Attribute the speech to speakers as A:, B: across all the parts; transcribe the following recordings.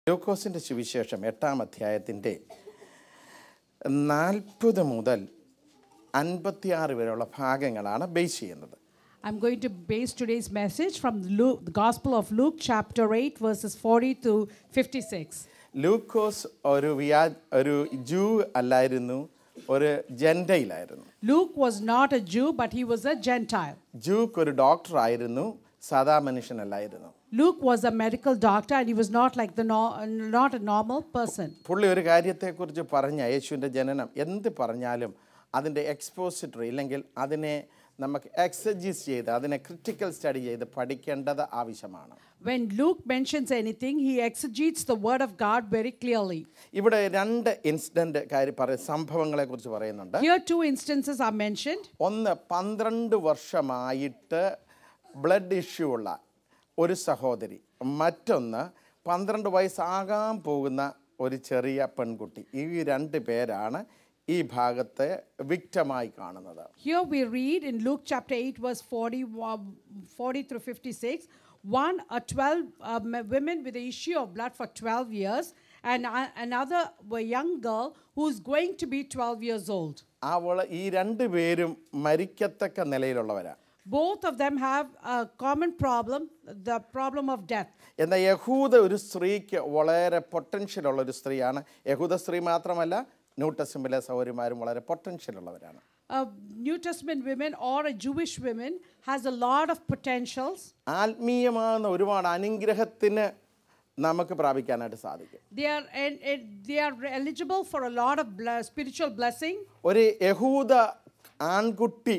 A: ലൂക്കോസിൻ്റെ സുവിശേഷം എട്ടാം അധ്യായത്തിൻ്റെ നാൽപ്പത് മുതൽ അൻപത്തിയാറ് വരെയുള്ള ഭാഗങ്ങളാണ് ബേസ് ചെയ്യുന്നത്
B: I'm going to base today's message from Luke, the Gospel of Luke, chapter 8, verses 40 to 56.
A: ലൂക്കോസ് ഒരു വ്യാ ഒരു ജൂ അല്ലായിരുന്നു ഒരു ജെൻഡയിലായിരുന്നു
B: Luke was not a Jew, but he was a Gentile.
A: ജൂക്ക് ഒരു ഡോക്ടറായിരുന്നു സാധാ മനുഷ്യനല്ലായിരുന്നു
B: Luke was a medical doctor, and he was not like the no, not a normal person.
A: പുള്ളി ഒരു കാര്യത്തെക്കുറിച്ച് പറഞ്ഞ യേശുവിൻ്റെ ജനനം എന്ത് പറഞ്ഞാലും അതിൻ്റെ എക്സ്പോസിറ്ററി ഇല്ലെങ്കിൽ അതിനെ നമുക്ക് എക്സജീസ് ചെയ്ത് അതിനെ ക്രിട്ടിക്കൽ സ്റ്റഡി ചെയ്ത് പഠിക്കേണ്ടത് ആവശ്യമാണ്
B: When Luke mentions anything, he exegetes the word of God very clearly.
A: ഇവിടെ രണ്ട് ഇൻസിഡൻറ്റ് കാര്യം പറ സംഭവങ്ങളെക്കുറിച്ച് പറയുന്നുണ്ട്
B: Here, two instances are mentioned.
A: ഒന്ന് പന്ത്രണ്ട് വർഷമായിട്ട് ബ്ലഡ് ഇഷ്യൂ ഉള്ള ഒരു സഹോദരി മറ്റൊന്ന് പന്ത്രണ്ട് വയസ്സാകാൻ പോകുന്ന ഒരു ചെറിയ പെൺകുട്ടി ഈ രണ്ട് പേരാണ് ഈ ഭാഗത്തെ വിക്റ്റമായി കാണുന്നത്
B: Here we read in Luke chapter 8, verse 40, wa- 40 through 56, one, a 12 uh, m- women with the issue of blood for 12 years, and a- another a young girl who's going to be 12 years old.
A: അവൾ ഈ രണ്ട് പേരും മരിക്കത്തക്ക നിലയിലുള്ളവരാണ്
B: Both of them have a common problem, the problem of death.
A: എന്നാൽ യഹൂദ ഒരു സ്ത്രീക്ക് വളരെ potential ഉള്ള ഒരു സ്ത്രീയാണ് യഹൂദ സ്ത്രീ മാത്രമല്ല ന്യൂ ടെസ്റ്റമിലെ സൗകര്യമാരും വളരെ പൊട്ടൻഷ്യൽ ഉള്ളവരാണ്
B: A New Testament women or a Jewish woman has a lot of potentials.
A: ആത്മീയമാകുന്ന ഒരുപാട് അനുഗ്രഹത്തിന് നമുക്ക് പ്രാപിക്കാനായിട്ട് സാധിക്കും
B: They are, and, and they are eligible for a lot of ble- spiritual blessing.
A: ഒരു യഹൂദ ആൺകുട്ടി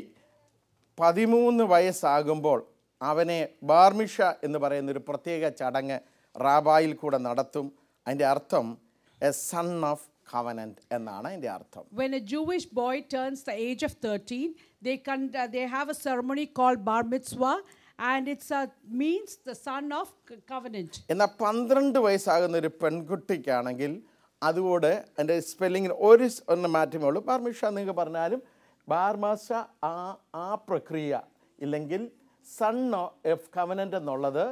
A: പതിമൂന്ന് വയസ്സാകുമ്പോൾ അവനെ ബാർമിഷ എന്ന് പറയുന്ന ഒരു പ്രത്യേക ചടങ്ങ് റാബായിൽ കൂടെ നടത്തും അതിൻ്റെ അർത്ഥം എ സൺ ഓഫ് കവനൻറ്റ് എന്നാണ് അതിൻ്റെ അർത്ഥം
B: When a Jewish boy turns the age of 13, they, con- uh, they have a ceremony called Bar Mitzvah, and it uh, means the son of c- covenant.
A: എന്നാൽ പന്ത്രണ്ട് വയസ്സാകുന്ന ഒരു പെൺകുട്ടിക്കാണെങ്കിൽ അതുകൂടെ എൻ്റെ സ്പെല്ലിങ്ങിൽ ഒരു സ് ഒന്ന് മാറ്റമേ ഉള്ളൂ ബാർമിഷ നിങ്ങൾക്ക് പറഞ്ഞാലും ബാർമാസ ആ ആ പ്രക്രിയ ഇല്ലെങ്കിൽ സൺ ഓഫ് കവനൻ്റ് എന്നുള്ളത്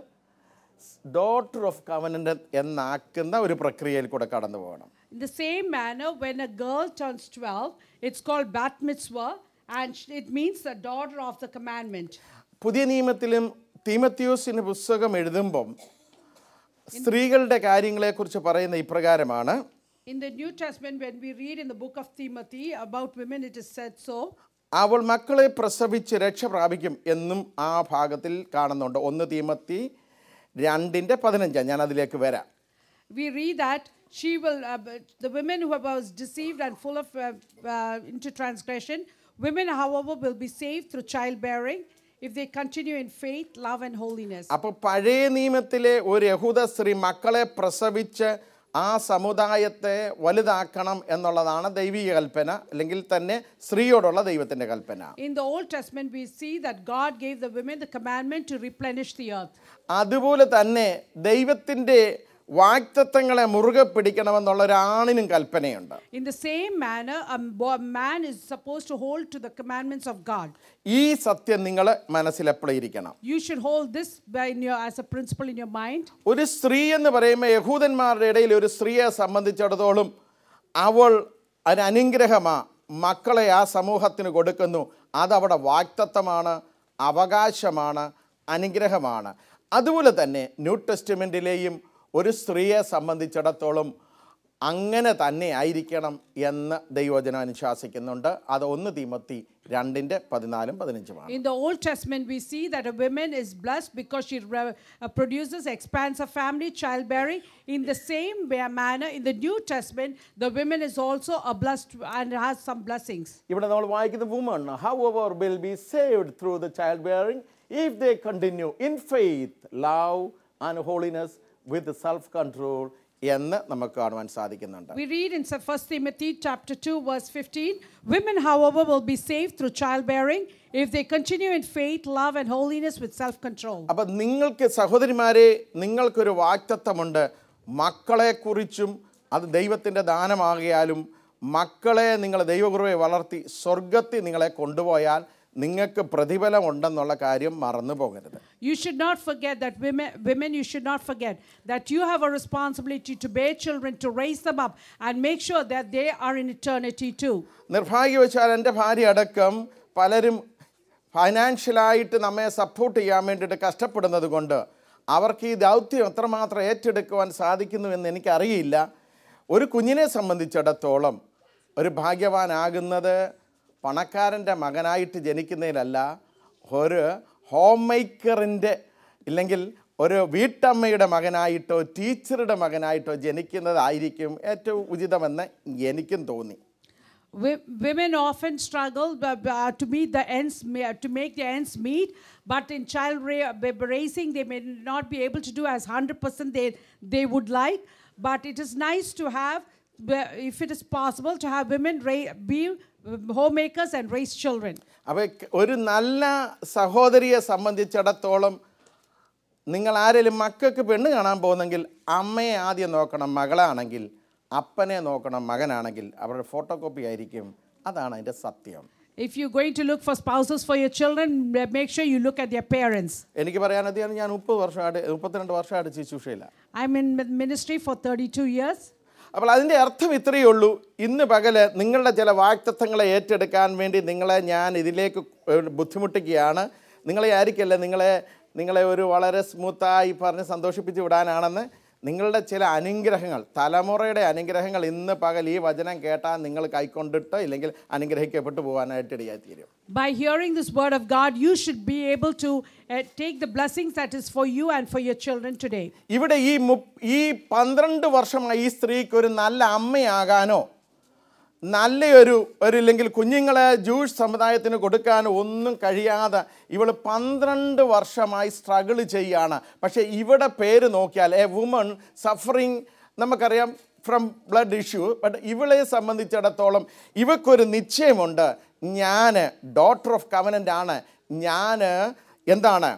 A: ഡോട്ടർ ഓഫ് കവനൻ്റ് എന്നാക്കുന്ന ഒരു പ്രക്രിയയിൽ കൂടെ കടന്നു പോകണം
B: In the same manner, when a girl turns 12, it's called Bat Mitzvah, and sh- it means the daughter of the commandment.
A: പുതിയ നിയമത്തിലും തീമത്യോസിന് പുസ്തകം എഴുതുമ്പം സ്ത്രീകളുടെ കാര്യങ്ങളെക്കുറിച്ച് പറയുന്ന ഇപ്രകാരമാണ്
B: In the New Testament, when we read in the book of Timothy about women, it is said so.
A: അവൾ മക്കളെ പ്രസവിച്ച് രക്ഷ പ്രാപിക്കും എന്നും ആ ഭാഗത്തിൽ കാണുന്നുണ്ട് ഒന്ന് തീമത്തി രണ്ടിൻ്റെ പതിനഞ്ചാം ഞാൻ അതിലേക്ക് വരാം
B: We read that she will, uh, b- the women who was deceived and full of uh, uh, into transgression, women, however, will be saved through childbearing if they continue in faith, love, and holiness.
A: അപ്പോൾ പഴയ നിയമത്തിലെ ഒരു യഹൂദ സ്ത്രീ മക്കളെ പ്രസവിച്ച് ആ സമുദായത്തെ വലുതാക്കണം എന്നുള്ളതാണ് ദൈവിക കൽപ്പന അല്ലെങ്കിൽ തന്നെ സ്ത്രീയോടുള്ള ദൈവത്തിൻ്റെ കൽപ്പന
B: In the Old Testament, we see that God gave the women the commandment to replenish the earth.
A: അതുപോലെ തന്നെ ദൈവത്തിൻ്റെ വാക്തത്വങ്ങളെ മുറുകെ പിടിക്കണമെന്നുള്ള ഒരു ആണിനും കൽപ്പനയുണ്ട്
B: In the same manner, a bo- man is supposed to hold to the commandments of God.
A: ഈ സത്യം നിങ്ങൾ മനസ്സിലെപ്പോഴിരിക്കണം
B: You should hold this by in your, as a principle in your mind.
A: ഒരു സ്ത്രീ എന്ന് പറയുമ്പോൾ യഹൂദന്മാരുടെ ഇടയിൽ ഒരു സ്ത്രീയെ സംബന്ധിച്ചിടത്തോളം അവൾ ഒരു അനുഗ്രഹമാ മക്കളെ ആ സമൂഹത്തിന് കൊടുക്കുന്നു അതവിടെ വാക്തത്വമാണ് അവകാശമാണ് അനുഗ്രഹമാണ് അതുപോലെ തന്നെ ന്യൂ ടെസ്റ്റ്മെൻറ്റിലെയും ഒരു സ്ത്രീയെ സംബന്ധിച്ചിടത്തോളം അങ്ങനെ തന്നെ ആയിരിക്കണം എന്ന് ദൈവജനം അനുശാസിക്കുന്നുണ്ട് അത് ഒന്ന് തീമത്തി രണ്ടിൻ്റെ പതിനാലും പതിനഞ്ചുമാണ്
B: In the Old Testament, we see that a woman is blessed because she re- uh, produces, expands a family, childbearing. In the same way- manner, in the New Testament, the woman is also a blessed and has some blessings.
A: ഇവിടെ നമ്മൾ വായിക്കുന്ന woman however will be saved through the child bearing if they continue in faith love and holiness with self control എന്ന് നമുക്ക് കാണുവാൻ സാധിക്കുന്നുണ്ട്
B: We read in 1 Timothy chapter 2, verse 15, women, however, will be saved through childbearing if they continue in faith, love, and holiness with self-control.
A: അപ്പം നിങ്ങൾക്ക് സഹോദരിമാരെ നിങ്ങൾക്കൊരു വാക്തത്വമുണ്ട് മക്കളെക്കുറിച്ചും അത് ദൈവത്തിൻ്റെ ദാനമാകിയാലും മക്കളെ നിങ്ങൾ ദൈവകുറുവെ വളർത്തി സ്വർഗത്തിൽ നിങ്ങളെ കൊണ്ടുപോയാൽ നിങ്ങൾക്ക് പ്രതിഫലം ഉണ്ടെന്നുള്ള കാര്യം മറന്നു പോകരുത്
B: You should not forget that women, women, you should not forget that you have a responsibility to bear children, to raise them up, and make sure that they are in eternity too.
A: നിർഭാഗ്യവശാൽ എൻ്റെ ഭാര്യ അടക്കം പലരും ഫൈനാൻഷ്യലായിട്ട് നമ്മെ support ചെയ്യാൻ വേണ്ടിയിട്ട് കഷ്ടപ്പെടുന്നത് കൊണ്ട് അവർക്ക് ഈ ദൗത്യം എത്രമാത്രം ഏറ്റെടുക്കുവാൻ സാധിക്കുന്നുവെന്ന് എനിക്കറിയില്ല ഒരു കുഞ്ഞിനെ സംബന്ധിച്ചിടത്തോളം ഒരു ഭാഗ്യവാനാകുന്നത് പണക്കാരൻ്റെ മകനായിട്ട് ജനിക്കുന്നതിലല്ല ഒരു ഹോം മേക്കറിൻ്റെ ഇല്ലെങ്കിൽ ഒരു വീട്ടമ്മയുടെ മകനായിട്ടോ ടീച്ചറുടെ മകനായിട്ടോ ജനിക്കുന്നതായിരിക്കും ഏറ്റവും uചിതമെന്ന് എനിക്കും തോന്നി
B: Wi- Women often struggle b- b- uh, to meet the ends, me- to make the ends meet, but in child ra- b- raising, they may not be able to do as 100% they, they would like. But it is nice to have, b- if it is possible, to have women ra- be uh, homemakers and raise children.
A: അപ്പോൾ ഒരു നല്ല സഹോദരിയെ സംബന്ധിച്ചിടത്തോളം നിങ്ങൾ ആരെങ്കിലും മക്കൾക്ക് പെണ്ണ് കാണാൻ പോകുന്നെങ്കിൽ അമ്മയെ ആദ്യം നോക്കണം മകളാണെങ്കിൽ അപ്പനെ നോക്കണം മകനാണെങ്കിൽ അവരുടെ ഫോട്ടോ കോപ്പി ആയിരിക്കും അതാണ് അതിൻ്റെ സത്യം
B: If you're going to look for spouses for your children, uh, make sure you look at their parents.
A: എനിക്ക് പറയാനതിയാണ് ഞാൻ മുപ്പത് വർഷമായിട്ട് മുപ്പത്തിരണ്ട് വർഷമായിട്ട് ശുശ്രൂഷയില്ല
B: I'm in mi- ministry for 32 years.
A: അപ്പോൾ അതിൻ്റെ അർത്ഥം ഇത്രയേ ഉള്ളൂ ഇന്ന് പകല് നിങ്ങളുടെ ചില വാക്തത്വങ്ങളെ ഏറ്റെടുക്കാൻ വേണ്ടി നിങ്ങളെ ഞാൻ ഇതിലേക്ക് ഏഹ് ബുദ്ധിമുട്ടിക്കുകയാണ് നിങ്ങളെ ആയിരിക്കല്ല നിങ്ങളെ നിങ്ങളെ ഒരു വളരെ സ്മൂത്തായി പറഞ്ഞ് സന്തോഷിപ്പിച്ച് വിടാനാണെന്ന് നിങ്ങളുടെ ചില അനുഗ്രഹങ്ങൾ തലമുറയുടെ അനുഗ്രഹങ്ങൾ ഇന്ന് പകൽ ഈ വചനം കേട്ടാൽ നിങ്ങൾ കൈക്കൊണ്ടിട്ടോ ഇല്ലെങ്കിൽ അനുഗ്രഹിക്കപ്പെട്ടു പോകാനായിട്ട് ഇടയായി തീരും
B: By hearing this word of God, you should be able to uh, take the blessings that is for you and for your children today.
A: ഇവിടെ ഈ മു ഈ പന്ത്രണ്ട് വർഷമായി ഈ സ്ത്രീക്ക് ഒരു നല്ല അമ്മയാകാനോ നല്ലൊരു ഒരു ഇല്ലെങ്കിൽ കുഞ്ഞുങ്ങളെ ജൂഷ് സമുദായത്തിന് കൊടുക്കാനോ ഒന്നും കഴിയാതെ ഇവൾ പന്ത്രണ്ട് വർഷമായി സ്ട്രഗിൾ ചെയ്യാണ് പക്ഷേ ഇവിടെ പേര് നോക്കിയാൽ എ വുമൺ സഫറിങ് നമുക്കറിയാം ഫ്രം ബ്ലഡ് ഇഷ്യൂ ബട്ട് ഇവളെ സംബന്ധിച്ചിടത്തോളം ഇവക്കൊരു നിശ്ചയമുണ്ട് ഞാൻ ഡോട്ടർ ഓഫ് കവനൻ്റ് ആണ് ഞാൻ എന്താണ്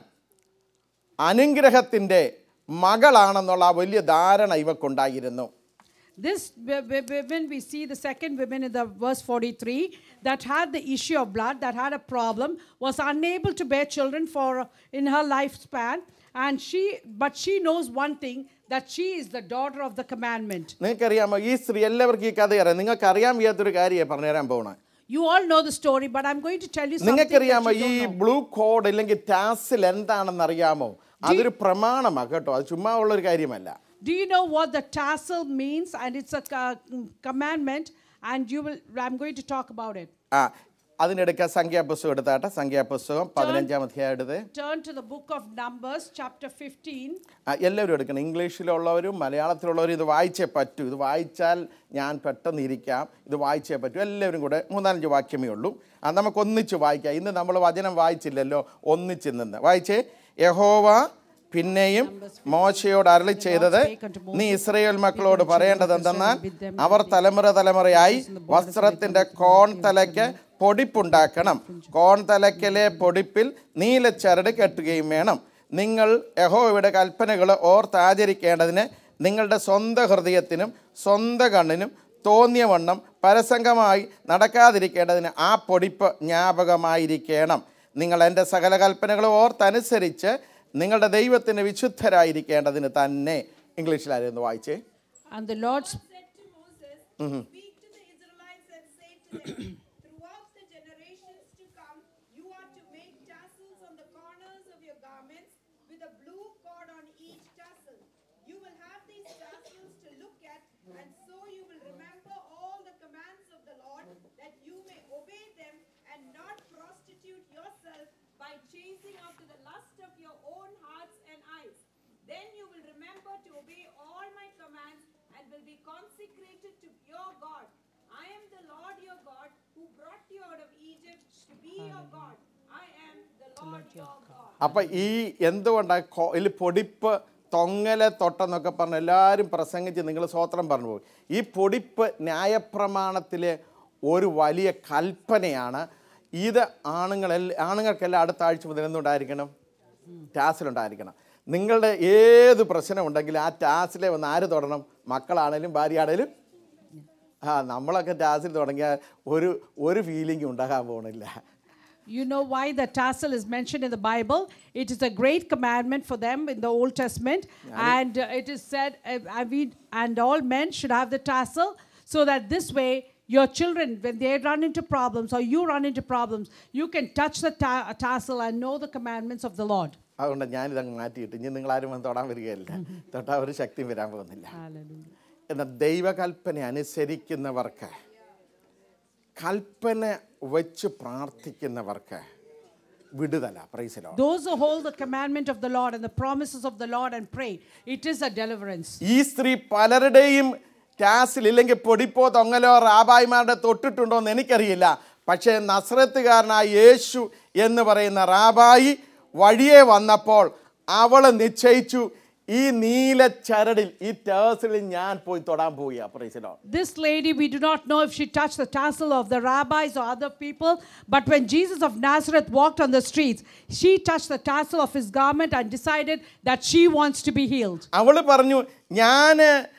A: അനുഗ്രഹത്തിൻ്റെ മകളാണെന്നുള്ള ആ വലിയ ധാരണ ഇവക്കുണ്ടായിരുന്നു
B: This w- w- women, we see the second woman in the verse 43 that had the issue of blood, that had a problem, was unable to bear children for in her lifespan, and she, but she knows one thing that she is the daughter of the commandment.
A: നിങ്ങൾക്കറിയാമോ ഈ സ്ത്രീ എല്ലാവർക്കും ഈ കഥ അറിയാം നിങ്ങൾക്ക് അറിയാൻ വയ്യാത്തൊരു കാര്യമാണ് പറഞ്ഞുതരാൻ പോകണേ
B: You all know the story, but I'm going to tell you something that
A: നിങ്ങൾക്കറിയാമോ
B: you
A: ഈ
B: don't know.
A: ബ്ലൂ കോഡ് അല്ലെങ്കിൽ ടാസിൽ എന്താണെന്ന് അറിയാമോ അതൊരു പ്രമാണമാണ് കേട്ടോ അത് ചുമ്മാ ഉള്ളൊരു കാര്യമല്ല
B: Do you know what the tassel means? And it's a co- commandment, and you will. I'm going to talk about it.
A: ആ അതിനെടുക്കുക സംഖ്യാപുസ്തകം എടുത്താട്ടെ സംഖ്യാപുസ്തകം പതിനഞ്ചാം അധ്യായം എടുത്ത്
B: Turn to the book of Numbers, chapter 15.
A: ആ, എല്ലാവരും എടുക്കണം ഇംഗ്ലീഷിലുള്ളവരും മലയാളത്തിലുള്ളവരും ഇത് വായിച്ചേ പറ്റൂ ഇത് വായിച്ചാൽ ഞാൻ പെട്ടെന്ന് ഇരിക്കാം ഇത് വായിച്ചേ പറ്റൂ എല്ലാവരും കൂടെ മൂന്നാലഞ്ച് വാക്യമേ ഉള്ളൂ അത് നമുക്ക് ഒന്നിച്ച് വായിക്കാം ഇന്ന് നമ്മൾ വചനം വായിച്ചില്ലല്ലോ ഒന്നിച്ച് നിന്ന് വായിച്ചേ യഹോവ പിന്നെയും മോശയോട് അരളി ചെയ്തത് നീ ഇസ്രയേൽ മക്കളോട് പറയേണ്ടത് എന്തെന്നാൽ അവർ തലമുറ തലമുറയായി വസ്ത്രത്തിന്റെ കോൺ തലയ്ക്ക് പൊടിപ്പുണ്ടാക്കണം കോൺ തലയ്ക്കലെ പൊടിപ്പിൽ നീലച്ചരട് കെട്ടുകയും വേണം നിങ്ങൾ യഹോവയുടെ കൽപ്പനകൾ ഓർത്താചരിക്കേണ്ടതിന് നിങ്ങളുടെ സ്വന്തം ഹൃദയത്തിനും സ്വന്തം കണ്ണിനും തോന്നിയ വണ്ണം പരസംഗമായി നടക്കാതിരിക്കേണ്ടതിന് ആ പൊടിപ്പ് ജ്ഞാപകമായിരിക്കണം നിങ്ങൾ എൻ്റെ സകല കൽപ്പനകളും ഓർത്തനുസരിച്ച് നിങ്ങളുടെ ദൈവത്തിന് വിശുദ്ധരായിരിക്കേണ്ടതിന് തന്നെ ഇംഗ്ലീഷിലായിരുന്നു വായിച്ചേ
B: And the Lord sp-
C: said to Moses, Speak to the Israelites and say to them, Throughout the generations to come, you are to make tassels on the corners of your garments with a blue cord on each tassel. You will have these tassels to look at, and so you will remember all the commands of the Lord, that you may obey them and not prostitute yourself by chasing after the lust of your own hearts and eyes. Then you will remember to obey all my commands and will be consecrated to your God. I am the Lord your God who brought you out of Egypt to be your God. I am the Lord your God.
A: അപ്പം ഈ എന്തുകൊണ്ടാണ് ഇതിൽ പൊടിപ്പ് തൊങ്ങലെ തൊട്ടെന്നൊക്കെ പറഞ്ഞ് എല്ലാവരും പ്രസംഗിച്ച് നിങ്ങൾ സ്വോത്രം പറഞ്ഞു പോകും ഈ പൊടിപ്പ് ന്യായപ്രമാണത്തിലെ ഒരു വലിയ കൽപ്പനയാണ് ഇത് ആണുങ്ങളെല്ലാം ആണുങ്ങൾക്കെല്ലാം അടുത്ത ആഴ്ച മുതൽ എന്തുണ്ടായിരിക്കണം ടാസിലുണ്ടായിരിക്കണം നിങ്ങളുടെ ഏത് പ്രശ്നമുണ്ടെങ്കിലും ആ ടാസിലെ ഒന്ന് ആര് തൊടണം മക്കളാണേലും ഭാര്യയാണേലും ആ നമ്മളൊക്കെ ടാസിൽ തുടങ്ങിയാൽ ഒരു ഒരു ഫീലിംഗ് ഉണ്ടാകാൻ പോകണില്ല
B: You know why the tassel is mentioned in the Bible? It is a great commandment for them in the Old Testament, and uh, it is said, uh, I mean, and all men should have the tassel, so that this way your children, when they run into problems or you run into problems, you can touch the ta- tassel and know the commandments of the Lord.
A: അതുകൊണ്ട് ഞാനിതങ്ങ് മാറ്റിയിട്ട് ഇനി നിങ്ങളാരും വന്ന് തൊടാൻ വരികയില്ല തൊട്ടാ ഒരു ശക്തിയും വരാൻ പോകുന്നില്ല
B: Hallelujah.
A: എന്നാൽ ദൈവകൽപ്പന അനുസരിക്കുന്നവർക്ക് കൽപ്പന വെച്ച് പ്രാർത്ഥിക്കുന്നവർക്ക് വിടുതല പ്രൈസിലോ
B: Those who hold the commandment of the Lord and the promises of the Lord and pray, it is a deliverance.
A: ഈ സ്ത്രീ പലരുടെയും ടാസിൽ ഇല്ലെങ്കിൽ പൊടിപ്പോ തൊങ്ങലോ റാബായിമാരുടെ തൊട്ടിട്ടുണ്ടോ എന്ന് എനിക്കറിയില്ല പക്ഷേ നസ്രത്തുകാരനായ യേശു എന്ന് പറയുന്ന റാബായി വഴിയെ വന്നപ്പോൾ അവൾ നിശ്ചയിച്ചു ഈ നീല ചരടിൽ ഈ ടേസിൽ ഞാൻ പോയി തൊടാൻ പോവുക പ്രൈസിലോ
B: This lady, we do not know if she touched the tassel of the rabbis or other people, but when Jesus of Nazareth walked on the streets, she touched the tassel of his garment and decided that she wants to be healed.
A: അവൾ പറഞ്ഞു ഞാൻ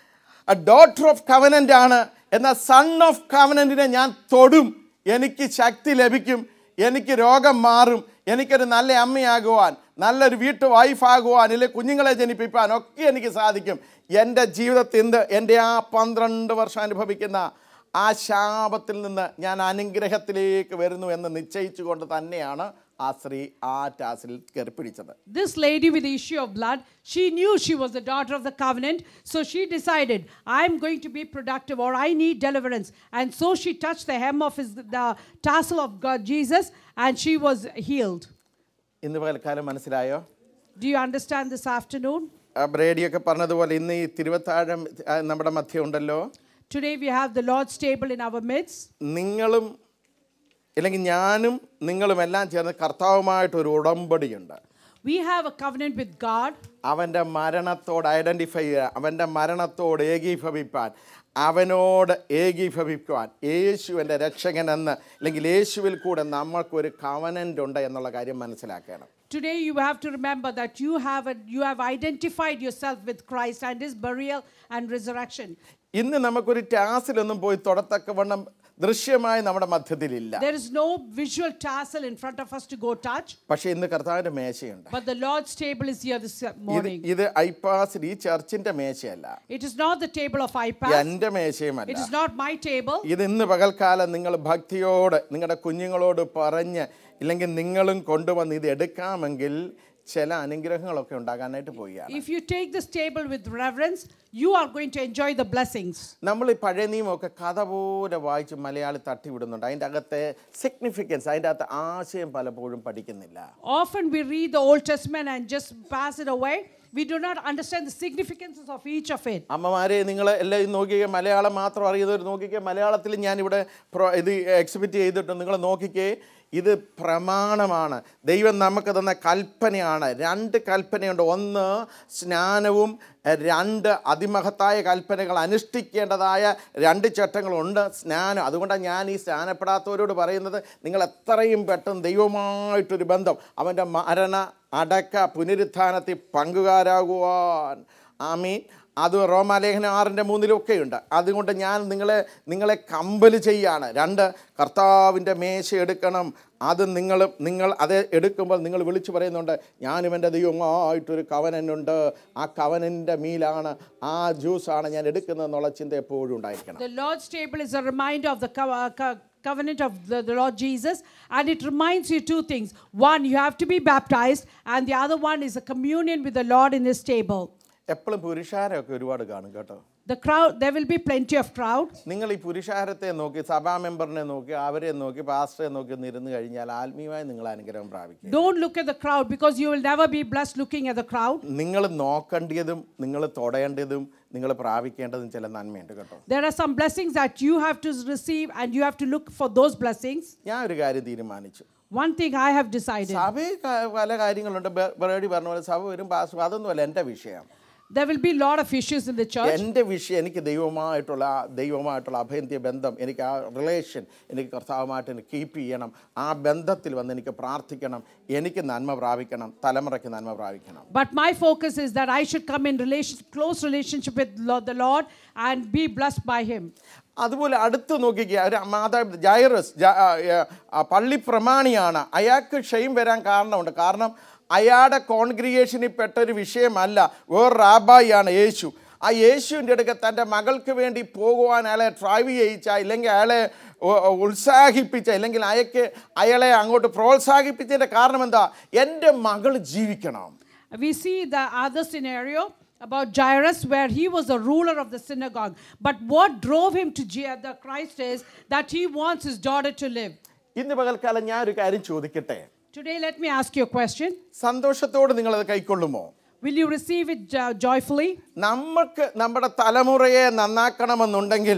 A: daughter of covenant ആണ് എന്നാൽ son of കവനൻറ്റിനെ ഞാൻ തൊടും എനിക്ക് ശക്തി ലഭിക്കും എനിക്ക് രോഗം മാറും എനിക്കൊരു നല്ല അമ്മയാകുവാൻ നല്ലൊരു വീട്ടു വൈഫാകുവാൻ ഇല്ലെ കുഞ്ഞുങ്ങളെ ജനിപ്പിക്കാൻ ഒക്കെ എനിക്ക് സാധിക്കും എൻ്റെ ജീവിതത്തിൽ ഇന്ന് എൻ്റെ ആ പന്ത്രണ്ട് വർഷം അനുഭവിക്കുന്ന ആ ശാപത്തിൽ നിന്ന് ഞാൻ അനുഗ്രഹത്തിലേക്ക് വരുന്നു എന്ന് നിശ്ചയിച്ചുകൊണ്ട് തന്നെയാണ് ആ സ്ത്രീ ആ ടാസിൽ കയറി പിടിച്ചത്
B: This lady with the issue of blood, she knew she was the daughter of the covenant, so she decided, I'm going to be productive or I need deliverance. And so she touched the hem of his, the tassel of God Jesus and she was healed.
A: ഇന്ന് പകൽക്കാലം മനസ്സിലായോ
B: Do you understand this afternoon?
A: ആ ബ്രേഡിയൊക്കെ പറഞ്ഞതുപോലെ ഇന്ന് ഈ തിരുവത്താഴം ആ, നമ്മുടെ മധ്യം ഉണ്ടല്ലോ
B: Today we have the Lord's table in our midst.
A: നിങ്ങളും അല്ലെങ്കിൽ ഞാനും നിങ്ങളും എല്ലാം ചേർന്ന് കർത്താവുമായിട്ടൊരു ഉടമ്പടിയുണ്ട്
B: We have a covenant with God.
A: അവൻ്റെ മരണത്തോട് ഐഡൻറ്റിഫൈ ചെയ്യുക അവൻ്റെ മരണത്തോട് ഏകീഭവിപ്പാൻ അവനോട് ഏകീഭവിക്കുവാൻ യേശു എൻ്റെ രക്ഷകൻ എന്ന് അല്ലെങ്കിൽ യേശുവിൽ കൂടെ നമ്മൾക്കൊരു കവനൻ്റ് ഉണ്ട് എന്നുള്ള കാര്യം മനസ്സിലാക്കണം
B: Today you have to remember that you have a, you have identified yourself with Christ and his burial and resurrection.
A: ഇന്ന് നമുക്കൊരു ടാസിലൊന്നും പോയി തൊടത്തക്കവണ്ണം ദൃശ്യമായി നമ്മുടെ മധ്യത്തിലില്ല
B: There is no visual tassel in front of us to go touch,
A: പക്ഷേ ഇന്ന് കർത്താവിൻ്റെ മേശയുണ്ട്
B: but the Lord's table is here this uh,
A: ഇത്
B: morning.
A: ഇത് ഐപ്പാസിൽ ഈ ചർച്ചിന്റെ മേശയല്ല
B: It is not the table of iPad.
A: എന്റെ മേശയുമല്ല
B: It is not my table.
A: ഇത് ഇന്ന് പകൽക്കാലം നിങ്ങൾ ഭക്തിയോട് നിങ്ങളുടെ കുഞ്ഞുങ്ങളോട് പറഞ്ഞ് ഇല്ലെങ്കിൽ നിങ്ങളും കൊണ്ടുവന്ന് ഇത് എടുക്കാമെങ്കിൽ ചില അനുഗ്രഹങ്ങളൊക്കെ ഉണ്ടാകാനായിട്ട് പോവുകയാണ്
B: If you take this table with reverence, you are going to enjoy the blessings.
A: നമ്മൾ ഈ പഴയ നിയമമൊക്കെ കഥ പോലെ വായിച്ച് മലയാളി തട്ടിവിടുന്നുണ്ട് അതിൻ്റെ അകത്തെ സിഗ്നിഫിക്കൻസ് അതിൻ്റെ അകത്തെ ആശയം പലപ്പോഴും പഠിക്കുന്നില്ല
B: Often we read the Old Testament and just pass it away. We do not understand the significances of each of it.
A: അമ്മമാരെ നിങ്ങൾ എല്ലാം നോക്കിക്കേ മലയാളം മാത്രം അറിയുന്നവർ നോക്കിക്കേ മലയാളത്തിൽ ഞാനിവിടെ പ്രോ ഇത് എക്സിബിറ്റ് ചെയ്തിട്ട് നിങ്ങൾ നോക്കിക്കേ ഇത് പ്രമാണമാണ് ദൈവം നമുക്ക് തന്ന കൽപ്പനയാണ് രണ്ട് കൽപ്പനയുണ്ട് ഒന്ന് സ്നാനവും രണ്ട് അതിമഹത്തായ കൽപ്പനകൾ അനുഷ്ഠിക്കേണ്ടതായ രണ്ട് ചട്ടങ്ങളുണ്ട് സ്നാനം അതുകൊണ്ടാണ് ഞാൻ ഈ സ്നാനപ്പെടാത്തവരോട് പറയുന്നത് നിങ്ങൾ എത്രയും പെട്ടെന്ന് ദൈവമായിട്ടൊരു ബന്ധം അവൻ്റെ മരണ അടക്ക പുനരുത്ഥാനത്തിൽ പങ്കുകാരാകുവാൻ ആമീൻ അത് റോമാലേഖനം ആറിൻ്റെ മൂന്നിലൊക്കെയുണ്ട് അതുകൊണ്ട് ഞാൻ നിങ്ങളെ നിങ്ങളെ കമ്പൽ ചെയ്യാണ് രണ്ട് കർത്താവിൻ്റെ മേശ എടുക്കണം അത് നിങ്ങൾ നിങ്ങൾ അത് എടുക്കുമ്പോൾ നിങ്ങൾ വിളിച്ചു പറയുന്നുണ്ട് ഞാനും എൻ്റെ ദൈവമായിട്ടൊരു കവനുണ്ട് ആ കവനൻ്റെ മീലാണ് ആ ജ്യൂസാണ് ഞാൻ എടുക്കുന്നതെന്നുള്ള ചിന്ത എപ്പോഴും ഉണ്ടായിരിക്കണം
B: The Lord's table is a reminder of the co- uh, co- covenant of the, the Lord Jesus, and it reminds you two things. One, you have to be baptized, and the other one is a communion with the Lord in His table.
A: എപ്പോഴും പുരുഷാരമൊക്കെ ഒരുപാട് കാണും കേട്ടോ
B: The crowd, there will be plenty of crowd.
A: നിങ്ങൾ ഈ പുരുഷാരത്തെ നോക്കി സഭാ മെമ്പറിനെ നോക്കി അവരെ നോക്കി പാസ്റ്ററെ നോക്കി ഒന്ന് ഇരുന്ന് കഴിഞ്ഞാൽ ആത്മീയമായി നിങ്ങൾ അനുഗ്രഹം പ്രാപിക്കും
B: Don't look at the crowd because you will never be blessed looking at the crowd.
A: നിങ്ങൾ നോക്കേണ്ടതും നിങ്ങൾ തൊടേണ്ടതും നിങ്ങൾ പ്രാപിക്കേണ്ടതും ചില നന്മയുണ്ട് കേട്ടോ
B: There are some blessings that you have to receive, and you have to look for those blessings.
A: ഞാൻ ഒരു കാര്യം തീരുമാനിച്ചു
B: One thing I have decided
A: സഭയിൽ ക- പല കാര്യങ്ങളുണ്ട് ബെ- ബറേഡി പറഞ്ഞ പോലെ സഭ വരും പാസ് അതൊന്നുമല്ല എൻ്റെ വിഷയം
B: There will be a lot of issues in the church.
A: എൻ്റെ വിഷയം എനിക്ക് ദൈവമായിട്ടുള്ള ആ ദൈവമായിട്ടുള്ള അഭയന്ത്യ ബന്ധം എനിക്ക് ആ റിലേഷൻ എനിക്ക് കർത്താവുമായിട്ട് എനിക്ക് കീപ്പ് ചെയ്യണം ആ ബന്ധത്തിൽ വന്ന് എനിക്ക് പ്രാർത്ഥിക്കണം എനിക്ക് നന്മ പ്രാപിക്കണം തലമുറയ്ക്ക് നന്മ പ്രാപിക്കണം
B: But my focus is that I should come in relation, close relationship with Lord, the Lord and be blessed by Him.
A: അതുപോലെ അടുത്ത് നോക്കിക്കുക ഒരു മാതാ ജൈറസ് ജ- ആ, ആ, പള്ളി പ്രമാണിയാണ് അയാൾക്ക് ക്ഷയം വരാൻ കാരണമുണ്ട് കാരണം അയാളുടെ കോൺഗ്രിഗേഷനിൽ പെട്ട ഒരു വിഷയമല്ല വേറെ റാബായിയാണ് യേശു ആ യേശുവിൻ്റെ അടുക്ക തൻ്റെ മകൾക്ക് വേണ്ടി പോകുവാൻ അയാളെ ഡ്രൈവ് ചെയ്യിച്ച ഇല്ലെങ്കിൽ അയാളെ ഉ- ഉത്സാഹിപ്പിച്ച ഇല്ലെങ്കിൽ അയക്ക് അയാളെ അങ്ങോട്ട് പ്രോത്സാഹിപ്പിച്ചതിൻ്റെ കാരണം എന്താ എൻ്റെ മകൾ ജീവിക്കണം
B: We see the other scenario about Jairus, where he was a ruler of the synagogue. But what drove him to Je- the Christ is that he wants his daughter to live.
A: ഇന്ന് പകൽക്കാലം ഞാൻ ഒരു കാര്യം ചോദിക്കട്ടെ
B: Today, let me ask you a question.
A: സന്തോഷത്തോട് നിങ്ങളത് കൈക്കൊള്ളുമോ
B: Will you receive it jo- joyfully?
A: നമുക്ക് നമ്മുടെ തലമുറയെ നന്നാക്കണമെന്നുണ്ടെങ്കിൽ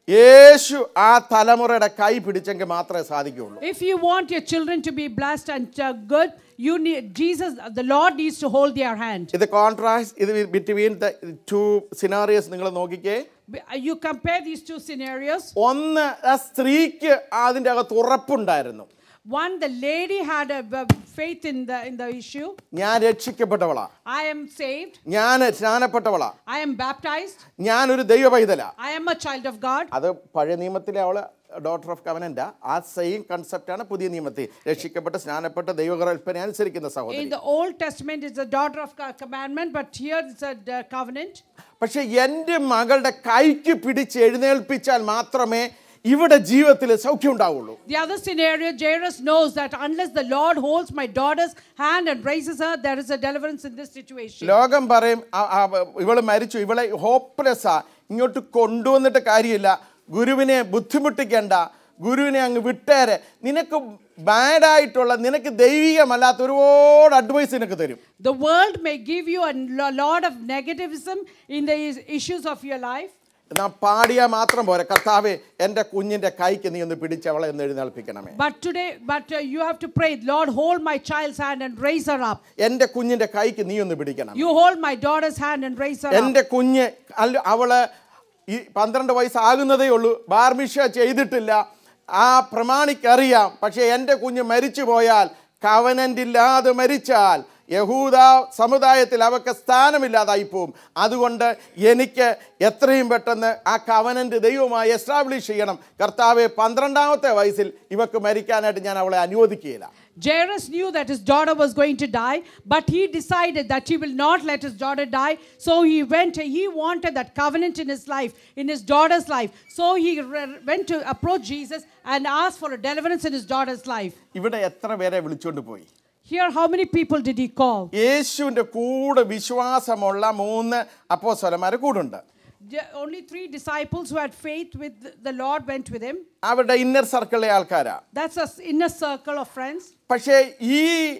A: യേശു ആ തലമുറയുടെ കൈ പിടിച്ചെങ്കിൽ മാത്രമേ സാധിക്കുകയുള്ളൂ
B: If you want your children to be blessed and uh, good, you need Jesus, the Lord needs to hold their hand.
A: ഇത് കോൺട്രാസ്റ്റ് ഇത് ബിറ്റ്വീൻ ദ ടു സിനാറിയസ് നിങ്ങൾ നോക്കിക്കേ
B: B- uh, You compare these two scenarios.
A: ഒന്ന് ആ സ്ത്രീക്ക് അതിൻ്റെ അകത്ത് ഉറപ്പുണ്ടായിരുന്നു
B: One, the lady had a b- faith in the in the issue.
A: ഞാൻ രക്ഷിക്കപ്പെട്ടവളാ
B: I am saved.
A: ഞാൻ സ്നാനപ്പെട്ടവളാ
B: I am baptized.
A: ഞാനൊരു ദൈവ പൈതലാ
B: I am a child of God.
A: അത് പഴയ നിയമത്തിലെ അവള് ഡോട്ടർ ഓഫ് കവനൻ്റാ ആ സെയിം കൺസെപ്റ്റാണ് പുതിയ നിയമത്തിൽ രക്ഷിക്കപ്പെട്ട് സ്നാനപ്പെട്ട് ദൈവകൽപ്പന അനുസരിക്കുന്ന
B: In
A: സഹോദരി
B: the Old Testament, it's a daughter of co- commandment, but here it's a uh, covenant.
A: പക്ഷെ എൻ്റെ മകളുടെ കൈക്ക് പിടിച്ച് എഴുന്നേൽപ്പിച്ചാൽ മാത്രമേ ഇവിടെ ജീവിതത്തിൽ സൗഖ്യം ഉണ്ടാവുള്ളൂ
B: The other scenario, Jairus knows that unless the Lord holds my daughter's hand and raises her, there is a deliverance in this situation.
A: ലോകം പറയും "ആ- ആ, ഇവള് മരിച്ചു ഇവളെ ഹോപ്പ്ലെസ്സാ ഇങ്ങോട്ട് കൊണ്ടുവന്നിട്ട് കാര്യമില്ല ഗുരുവിനെ ബുദ്ധിമുട്ടിക്കണ്ട ഗുരുവിനെ അങ്ങ് വിട്ടേരെ നിനക്ക് ബാഡായിട്ടുള്ള നിനക്ക് ദൈവികമല്ലാത്ത ഒരുപാട് അഡ്വൈസ് നിനക്ക് തരും
B: The world may give you a lo- lot of negativism in the is- issues of your life.
A: നാം പാടിയാൽ മാത്രം പോരെ കർത്താവെ എൻ്റെ കുഞ്ഞിൻ്റെ കൈക്ക് നീ ഒന്ന് പിടിച്ച് അവളെ ഒന്ന് എഴുന്നേൽപ്പിക്കണമേ
B: But today, but uh, you have to pray, Lord, hold my child's hand and raise her up.
A: എൻ്റെ കുഞ്ഞിൻ്റെ കൈക്ക് നീ ഒന്ന് പിടിക്കണം
B: You hold my daughter's hand and raise her up.
A: എൻ്റെ കുഞ്ഞ് അല്ല അവള് ഈ പന്ത്രണ്ട് വയസ്സാകുന്നതേ ഉള്ളൂ ബാർമിഷ ചെയ്തിട്ടില്ല ആ പ്രമാണിക്കറിയാം പക്ഷേ എൻ്റെ കുഞ്ഞ് മരിച്ചു പോയാൽ കവനൻ്റ് ഇല്ലാതെ മരിച്ചാൽ യഹൂദ സമുദായത്തിൽ അവർക്ക് സ്ഥാനമില്ലാതായി പോവും അതുകൊണ്ട് എനിക്ക് എത്രയും പെട്ടെന്ന് ആ കവനൻ്റ് ദൈവമായി എസ്റ്റാബ്ലിഷ് ചെയ്യണം കർത്താവെ പന്ത്രണ്ടാമത്തെ വയസ്സിൽ ഇവക്ക് മരിക്കാനായിട്ട് ഞാൻ അവളെ അനുവദിക്കുകയില്ല
B: Jairus knew that his daughter was going to die, but he decided that he will not let his daughter die. So he went, he wanted that covenant in his life, in his daughter's life. So he re- went to approach Jesus and asked for a deliverance in his daughter's life.
A: ഇവിടെ എത്ര പേരെ വിളിച്ചുകൊണ്ട് പോയി
B: Here, how many people did he call?
A: യേശുവിൻ്റെ കൂടെ വിശ്വാസമുള്ള മൂന്ന് അപ്പോസ്വലന്മാർ കൂടുണ്ട്
B: The- only three disciples who had faith with the Lord went with him.
A: അവരുടെ ഇന്നർ സർക്കിളിലെ ആൾക്കാരാ
B: That's a s- inner circle of friends.
A: പക്ഷേ ഈ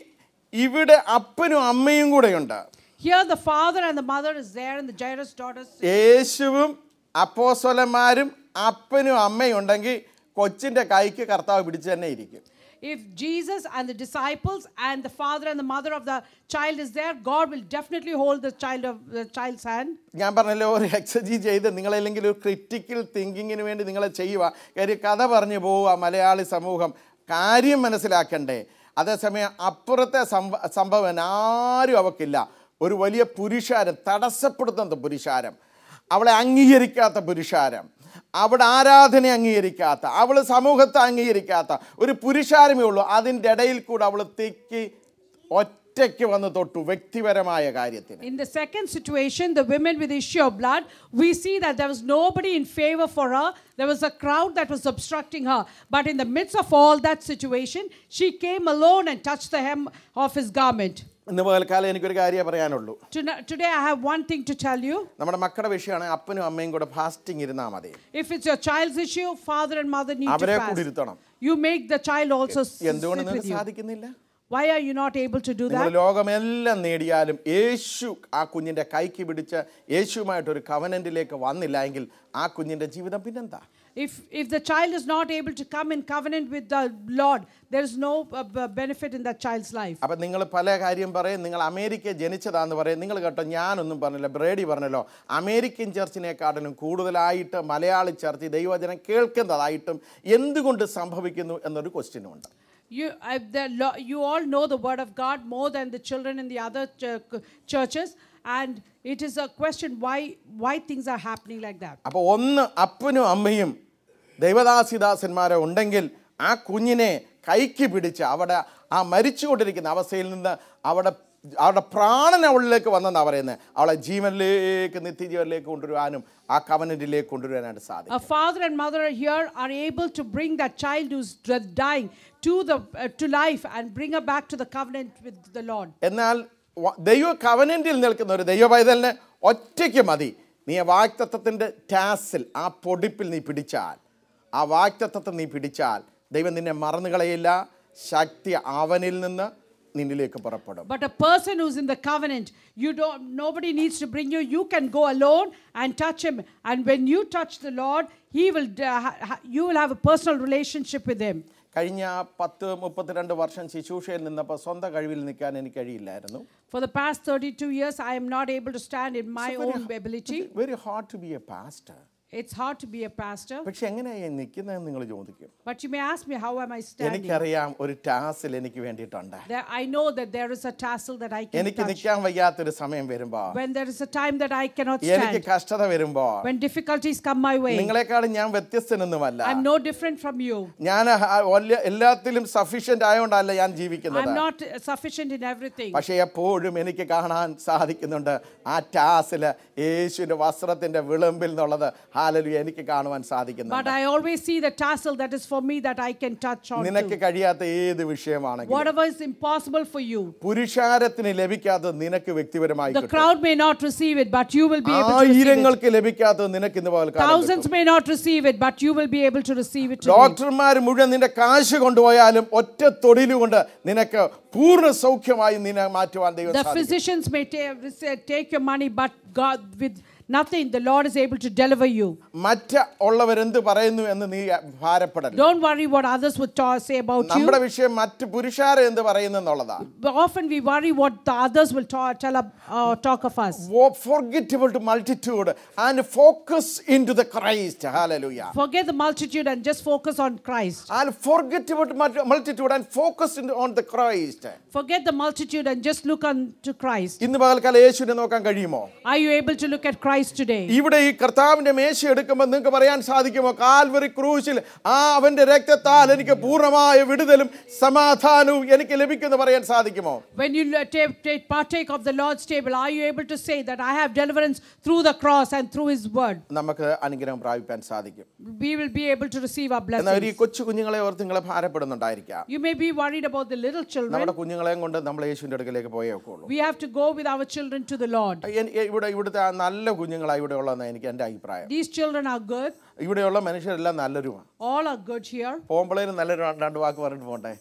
A: ഇവിടെ അപ്പനും അമ്മയും കൂടെയുണ്ട്
B: Here, the father and the mother is there, and the Jairus daughters.
A: യേശുവും അപ്പോസ്വലന്മാരും അപ്പനും അമ്മയും ഉണ്ടെങ്കിൽ കൊച്ചിൻ്റെ കൈക്ക് കർത്താവ് പിടിച്ച് തന്നെ ഇരിക്കും
B: If Jesus and the disciples and the father and the mother of the child is there, God will definitely hold the child of the child's hand.
A: ഞാൻ പറഞ്ഞല്ലോ ഒരു എക്സജി ചെയ്ത് നിങ്ങളല്ലെങ്കിൽ ഒരു ക്രിറ്റിക്കൽ തിങ്കിങ്ങിന് വേണ്ടി നിങ്ങളെ ചെയ്യുക കാര്യം കഥ പറഞ്ഞു പോവുക മലയാളി സമൂഹം കാര്യം മനസ്സിലാക്കണ്ടേ അതേസമയം അപ്പുറത്തെ സംഭ സംഭവം ആരും അവക്കില്ല ഒരു വലിയ പുരുഷാരം തടസ്സപ്പെടുത്തുന്ന പുരുഷാരം അവളെ അംഗീകരിക്കാത്ത പുരുഷാരം അവിടെ ആരാധന അംഗീകരിക്കാത്ത അവൾ സമൂഹത്തെ അംഗീകരിക്കാത്ത ഒരു പുരുഷാരമേ ഉള്ളൂ അതിൻ്റെ ഇടയിൽ കൂടെ അവൾ തെക്കി ഒറ്റയ്ക്ക് വന്ന് തൊട്ടു വ്യക്തിപരമായ കാര്യത്തിന്
B: In the second situation, the women with the issue of blood, we see that there was nobody in favor for her. There was a crowd that was obstructing her. But in the midst of all that situation, she came alone and touched the hem of his garment.
A: ഇന്ന് പകൽക്കാലം എനിക്കൊരു കാര്യമേ പറയാനുള്ളൂ
B: Tonight- Today, I have one thing to tell you.
A: നമ്മുടെ മക്കളുടെ വിഷയമാണ് അപ്പനും അമ്മയും കൂടെ ഫാസ്റ്റിംഗ് ഇരുന്നാൽ മതി
B: If it's your child's issue, father and mother need
A: അവരെ
B: to
A: കൂടി
B: fast.
A: ഇരുത്തണം
B: You make the child also s- sit
A: എന്തുകൊണ്ട്
B: with
A: നിങ്ങൾക്ക്
B: you.
A: സാധിക്കുന്നില്ല
B: Why are you not able to do
A: നിങ്ങൾ
B: that?
A: ലോകമെല്ലാം നേടിയാലും യേശു ആ കുഞ്ഞിൻ്റെ കൈക്ക് പിടിച്ച് യേശുവുമായിട്ടൊരു കവനന്റിലേക്ക് വന്നില്ല എങ്കിൽ ആ കുഞ്ഞിൻ്റെ ജീവിതം പിന്നെന്താ
B: If, if the child is not able to come in covenant with the Lord, there is no uh, b- benefit in that child's life.
A: അപ്പം നിങ്ങൾ പല കാര്യം പറയും നിങ്ങൾ അമേരിക്ക ജനിച്ചതാന്ന് പറയും നിങ്ങൾ കേട്ടോ ഞാനൊന്നും പറഞ്ഞില്ല ബ്രേഡി പറഞ്ഞല്ലോ അമേരിക്കൻ ചർച്ചിനെക്കാട്ടിലും കൂടുതലായിട്ട് മലയാളി ചർച്ച് ദൈവവചനം കേൾക്കുന്നതായിട്ടും എന്തുകൊണ്ട് സംഭവിക്കുന്നു എന്നൊരു ക്വസ്റ്റ്യനും ഉണ്ട്
B: You, uh, the, lo- you all know the word of God more than the children in the other ch- churches, and it is a question why why things are happening like that.
A: അപ്പോൾ ഒന്ന് അപ്പനും അമ്മയും ദൈവദാസിദാസന്മാരോ ഉണ്ടെങ്കിൽ ആ കുഞ്ഞിനെ കൈക്ക് പിടിച്ച് അവിടെ ആ മരിച്ചുകൊണ്ടിരിക്കുന്ന അവസ്ഥയിൽ നിന്ന് അവിടെ അവരുടെ പ്രാണൻ അവളിലേക്ക് വന്നെന്നാണ് പറയുന്നത് അവളെ ജീവനിലേക്ക് നിത്യജീവനിലേക്ക് കൊണ്ടുവരുവാനും ആ കവനന്റിലേക്ക് കൊണ്ടുവരാനായിട്ട് സാധിക്കും
B: A father and mother here are able to bring that child who's d- dying to the uh, to life and bring her back to the covenant with the Lord.
A: എന്നാൽ വ- ദൈവ കവനന്റിൽ നിൽക്കുന്ന ഒരു ദൈവ പൈതലിന് ഒറ്റയ്ക്ക് മതി നീ ആ വാക്തത്വത്തിൻ്റെ ടാസിൽ ആ പൊടിപ്പിൽ നീ പിടിച്ചാൽ ആ വാക്തത്വത്തെ നീ പിടിച്ചാൽ ദൈവം നിന്നെ മറന്നു കളയില്ല ശക്തി അവനിൽ നിന്ന് നിന്നിലേക്ക് പുറപ്പെടും
B: But a person who's in the covenant, you don't. Nobody needs to bring you. You can go alone and touch him. And when you touch the Lord, He will. Uh, ha- ha- you will have a personal relationship with Him.
A: കഴിഞ്ഞ പത്ത് മുപ്പത്തിരണ്ട് വർഷം ശുശ്രൂഷയിൽ നിന്നപ്പോൾ സ്വന്തം കഴിവിൽ നിൽക്കാൻ എനിക്ക് കഴിയില്ലായിരുന്നു
B: For the past 32 years, I am not able to stand in my own ability.
A: Very hard to be a pastor
B: It's hard to be a pastor.
A: പക്ഷെ എങ്ങനെയാണ് നിൽക്കുന്നതെന്ന് നിങ്ങൾ ചോദിക്കും
B: But you may ask me, how am I standing?
A: എനിക്കറിയാം ഒരു ടാസിൽ എനിക്ക് വേണ്ടിയിട്ടുണ്ട്
B: There, I know that there is a tassel that I can
A: എനിക്ക്
B: touch.
A: നിൽക്കാൻ വയ്യാത്തൊരു സമയം വരുമ്പോ
B: When there is a time that I cannot
A: എനിക്ക്
B: stand,
A: കഷ്ടത വരുമ്പോ
B: when difficulties come my way,
A: നിങ്ങളെക്കാളും ഞാൻ വ്യത്യസ്തനൊന്നുമല്ല
B: I'm no different from you.
A: ഞാൻ ഹ- വല്യ- എല്ലാത്തിലും സഫീഷ്യന്റ് ആയതുകൊണ്ടല്ല ഞാൻ ജീവിക്കുന്നത്
B: I'm not uh, sufficient in everything.
A: പക്ഷേ എപ്പോഴും എനിക്ക് കാണാൻ സാധിക്കുന്നുണ്ട് ആ ടാസില് യേശുവിന്റെ വസ്ത്രത്തിന്റെ വിളമ്പിൽ നിന്നുള്ളത് ഹാലലു എനിക്ക് കാണുവാൻ
B: But
A: സാധിക്കുന്നുണ്ട്
B: I always see the tassel that is for me that I can touch on.
A: നിനക്ക് കഴിയാത്ത ഏത് വിഷയമാണെങ്കിലും
B: Whatever is impossible for you,
A: പുരുഷാരത്തിന് ലഭിക്കാത്തത് നിനക്ക് വ്യക്തിപരമായി
B: the
A: കിട്ടും
B: crowd may not receive it, but you will be able to receive it.
A: ആയിരങ്ങൾക്ക് ലഭിക്കാത്തത് നിനക്ക് ഇന്ന് പകൽ
B: Thousands may not receive it, but you will be able to receive it today.
A: ഡോക്ടർമാർ മുഴുവൻ നിന്റെ കാശ് കൊണ്ടുപോയാലും ഒറ്റ തൊടിലുകൊണ്ട് നിനക്ക് പൂർണ്ണ സൗഖ്യമായി നിന്നെ മാറ്റുവാൻ ദൈവം
B: The
A: സാധിക്കും
B: physicians may ta- take your money, but God, with nothing, the Lord is able to deliver you.
A: മറ്റ് ഉള്ളവരെന്ത് പറയുന്നു എന്ന് നീ ഭാരപ്പെടല്ല
B: Don't worry what others would ta- say about you.
A: നമ്മുടെ വിഷയം മറ്റ് പുരുഷാരെ എന്ത് പറയുന്നു എന്നുള്ളതാ
B: But often we worry what the others will ta- tell up, uh, talk of us.
A: forgettable to multitude and focus into the Christ. Hallelujah.
B: Forget the multitude and just focus on Christ.
A: And forgettable to mul- multitude and focus into- on the Christ.
B: Forget the multitude and just look on to Christ.
A: ഇന്ന് പകൽക്കാലം യേശുവിനെ നോക്കാൻ കഴിയുമോ
B: Are you able to look at Christ today?
A: ഇവിടെ ഈ കർത്താവിന്റെ മേശ എടുക്കുമ്പോൾ നിങ്ങൾക്ക് പറയാൻ സാധിക്കുമോ കാൽവറി ക്രൂശിൽ ആ അവന്റെ രക്തത്താൽ എനിക്ക് പൂർണ്ണമായ വിടുതലും സമാധാനവും എനിക്ക് ലഭിക്കുമെന്ന് പറയാൻ സാധിക്കുമോ
B: When you l- ta- ta- partake of the Lord's table, are you able to say that I have deliverance through the cross and through His word?
A: നമുക്ക് അനുഗ്രഹം പ്രാപിക്കാൻ സാധിക്കും
B: We will be able to receive our
A: എന്നാൽ ഒരു ഈ
B: blessings.
A: കൊച്ചു കുഞ്ഞുങ്ങളെ ഓർത്ത് നിങ്ങളെ ഭാരപ്പെടുന്നുണ്ടായിരിക്കാം
B: You may be worried about the little children.
A: നമ്മുടെ കുഞ്ഞുങ്ങളെയും കൊണ്ട് നമ്മൾ യേശുവിന്റെ അടുക്കലേക്ക് പോയേ ഒക്കുള്ളൂ
B: We have to go with our children to the Lord.
A: എൻ- ഇവിടെ ഇവിടുത്തെ ആ നല്ല കുഞ്ഞുങ്ങളാണ് ഇവിടെ ഉള്ളതെന്ന് എനിക്ക് എൻ്റെ അഭിപ്രായം
B: These children are good.
A: ഇവിടെയുള്ള മനുഷ്യരെല്ലാം നല്ലൊരുമാണ്
B: All are good here.
A: പോകുമ്പോഴേനും നല്ലൊരു രണ്ട് വാക്ക് പറഞ്ഞിട്ട് പോട്ടെ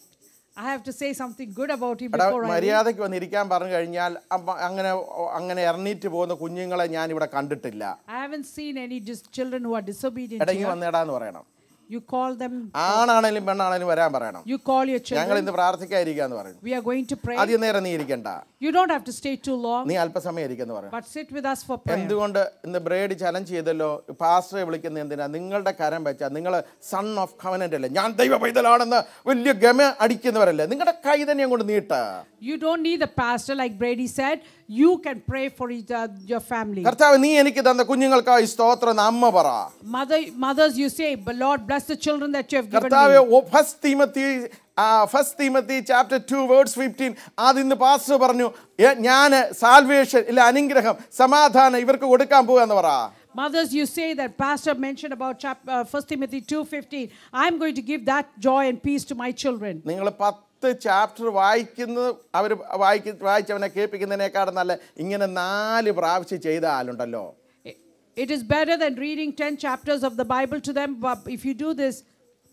B: I have to say something good about him
A: എടാ
B: before I leave.
A: മര്യാദയ്ക്ക് വന്ന് ഇരിക്കാൻ പറഞ്ഞു കഴിഞ്ഞാൽ അമ്മ അങ്ങനെ അങ്ങനെ ഇറങ്ങിയിട്ട് പോകുന്ന കുഞ്ഞുങ്ങളെ ഞാൻ ഇവിടെ കണ്ടിട്ടില്ല
B: I haven't seen any dis- children who are disobedient
A: എടാ ഇങ്ങ്
B: here.
A: വന്നേടാന്ന് പറയണം
B: You call them,
A: ആണാണേലും പെണ്ണാണേലും വരാൻ പറയണം
B: you call your
A: ഞങ്ങൾ
B: children.
A: ഇന്ന് പ്രാർത്ഥിക്കാതിരിക്കാന്ന് പറയണം
B: We are going to pray.
A: ആദ്യം നേരം നീ ഇരിക്കണ്ട
B: You don't have to stay too long,
A: നീ അല്പസമയം ഇരിക്കെന്ന് പറയണം
B: but sit with us for prayer.
A: എന്തുകൊണ്ട് ഇന്ന് ബ്രേഡ് ചലഞ്ച് ചെയ്തല്ലോ പാസ്റ്ററെ വിളിക്കുന്ന എന്തിനാ നിങ്ങളുടെ കരം വെച്ചാൽ നിങ്ങൾ സൺ ഓഫ് കവനന്റ് അല്ലേ ഞാൻ ദൈവ പൈതലാണെന്ന് വലിയ ഗമ അടിക്കുന്നവരല്ലേ നിങ്ങളുടെ കൈ തന്നെ അങ്ങോട്ട് നീട്ട്
B: You don't need a pastor, like Brady said. You can pray for each, uh, your family.
A: കർത്താവ് നീ എനിക്ക് തന്ന കുഞ്ഞുങ്ങൾക്കായി സ്തോത്രം എന്ന് അമ്മ പറ
B: Mother, mothers, you say, but Lord, bless the children that you have given
A: കർത്താവ്
B: me.
A: First Timothy first Timothy chapter two words fifteen അതിന്ന് പാസ്റ്റർ പറഞ്ഞു ഞാൻ സാൽവേഷൻ ഇല്ല അനുഗ്രഹം സമാധാനം ഇവർക്ക് കൊടുക്കാൻ പോവാന്ന് പറ
B: Mothers, you say that Pastor mentioned about chap, uh, 1 Timothy 2.15. I'm going to give that joy and peace to my children.
A: നിങ്ങൾ പത്ത് ചാപ്റ്റർ വായിക്കുന്നത് അവർ വായിക്ക വായിച്ചവനെ കേൾപ്പിക്കുന്നതിനേക്കാളും നല്ല ഇങ്ങനെ നാല് പ്രാവശ്യം ചെയ്ത ആളുണ്ടല്ലോ
B: It- It is better than reading 10 chapters of the Bible to them, but if you do this,